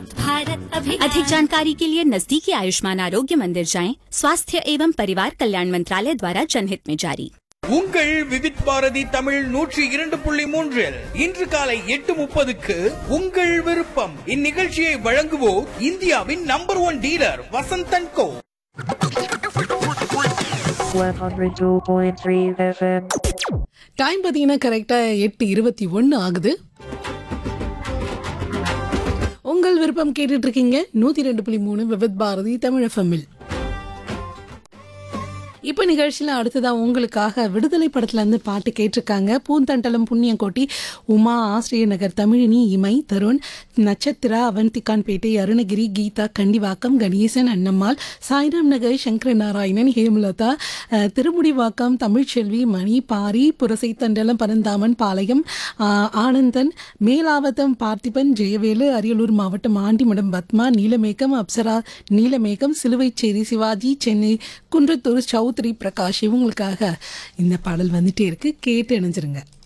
भारत अभियान अधिक जानकारी के लिए नजदीकी आयुष्मान आरोग्य मंदिर जाएं स्वास्थ्य एवं परिवार कल्याण मंत्रालय द्वारा जनहित में जारी உங்கள் விவித் பாரதி தமிழ் நூற்றி இரண்டு புள்ளி மூன்றில் இன்று காலை எட்டு முப்பதுக்கு உங்கள் விருப்பம் இந்நிகழ்ச்சியை வழங்குவோர் இந்தியாவின் number one dealer Vasanthan co 102.3 FM. Time பார்த்தீங்கன்னா கரெக்டாக எட்டு இருபத்தி ஒன்று ஆகுது உங்கள் விருப்பம் கேட்டுட்டு இருக்கீங்க நூற்றி ரெண்டு புள்ளி மூணு விபத் பாரதி தமிழ் எஃப்எம்மில் இப்போ நிகழ்ச்சியில் அடுத்ததாக உங்களுக்காக விடுதலை படத்துலேருந்து பாட்டு கேட்டிருக்காங்க பூந்தண்டலம் புண்ணியங்கோட்டி உமா ஆசிரியர் நகர் தமிழினி இமை தருண் நட்சத்திரா அவந்திகான்பேட்டை அருணகிரி கீதா கண்டிவாக்கம் கணேசன் அன்னம்மாள் சாய்ராம் நகர் சங்கர நாராயணன் ஹேமலதா அஹ், திருமுடிவாக்கம் தமிழ்ச்செல்வி மணி பாரி புரசைத்தண்டலம் பரந்தாமன் பாளையம் ஆஹ், ஆனந்தன் மேலாவத்தம் பார்த்திபன் ஜெயவேலு அரியலூர் மாவட்டம் ஆண்டிமடம் பத்மா நீலமேகம் அப்சரா நீலமேகம் சிலுவைச்சேரி சிவாஜி சென்னை குன்றத்தூர் சௌத்ரி பிரகாஷ் இவங்களுக்காக இந்த பாடல் வந்துட்டே இருக்கு கேட்டு இணைஞ்சிருங்க